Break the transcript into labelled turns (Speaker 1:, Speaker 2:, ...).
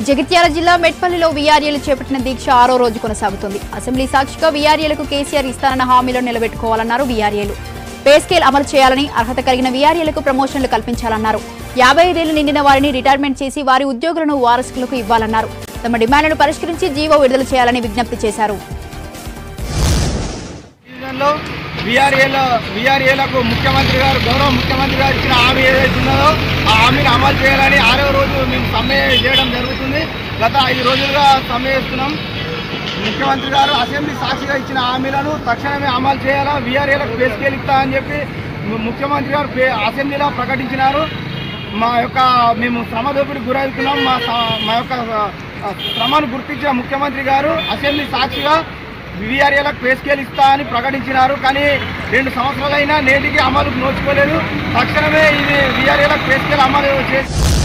Speaker 1: జగిత్యాల జిల్లా మెట్పల్లిలో వీఆర్ఏలు చేపట్టిన దీక్ష ఆరో రోజు కొనసాగుతుంది అసెంబ్లీ సాక్షిగా వీఆర్ఏలకు కేసీఆర్ ఇస్తానన్న హామీలను నిలబెట్టుకోవాలన్నారు వీఆర్ఏలు పే స్కేల్ అమలు చేయాలని అర్హత కలిగిన వీఆర్ఏలకు ప్రమోషన్లు కల్పించాలన్నారు యాభై ఐదేళ్లు నిండిన వారిని రిటైర్మెంట్ చేసి వారి ఉద్యోగులను వారసులకు ఇవ్వాలన్నారు తమ డిమాండ్లను పరిష్కరించి జీవో విడుదల చేయాలని విజ్ఞప్తి చేశారు
Speaker 2: సీజన్లో బీఆర్ఏల బీఆర్ఏలకు ముఖ్యమంత్రి గారు గౌరవ ముఖ్యమంత్రి గారు ఇచ్చిన హామీ ఏదైతే ఉన్నదో ఆ హామీని అమలు చేయాలని ఆరో రోజు మేము సమ్మె చేయడం జరుగుతుంది గత ఐదు రోజులుగా సమ్మె చేస్తున్నాం ముఖ్యమంత్రి గారు అసెంబ్లీ సాక్షిగా ఇచ్చిన హామీలను తక్షణమే అమలు చేయాలా బీఆర్ఏలకు పేసుకెళ్ళి ఇస్తా అని చెప్పి ము- ముఖ్యమంత్రి గారు పే- అసెంబ్లీలో ప్రకటించినారు మా యొక్క మేము శ్రమ దోపిడికి గురవుతున్నాం మా స- మా యొక్క ఆ, శ్రమను గుర్తించిన ముఖ్యమంత్రి గారు అసెంబ్లీ సాక్షిగా విఆర్ఏలకు పే స్కేల్ ఇస్తా అని ప్రకటించినారు కానీ రెండు సంవత్సరాలైనా నేటికి అమలు నోచుకోలేదు తక్షణమే ఇది విఆర్ఏలకు పే స్కేల్ అమలు చేసి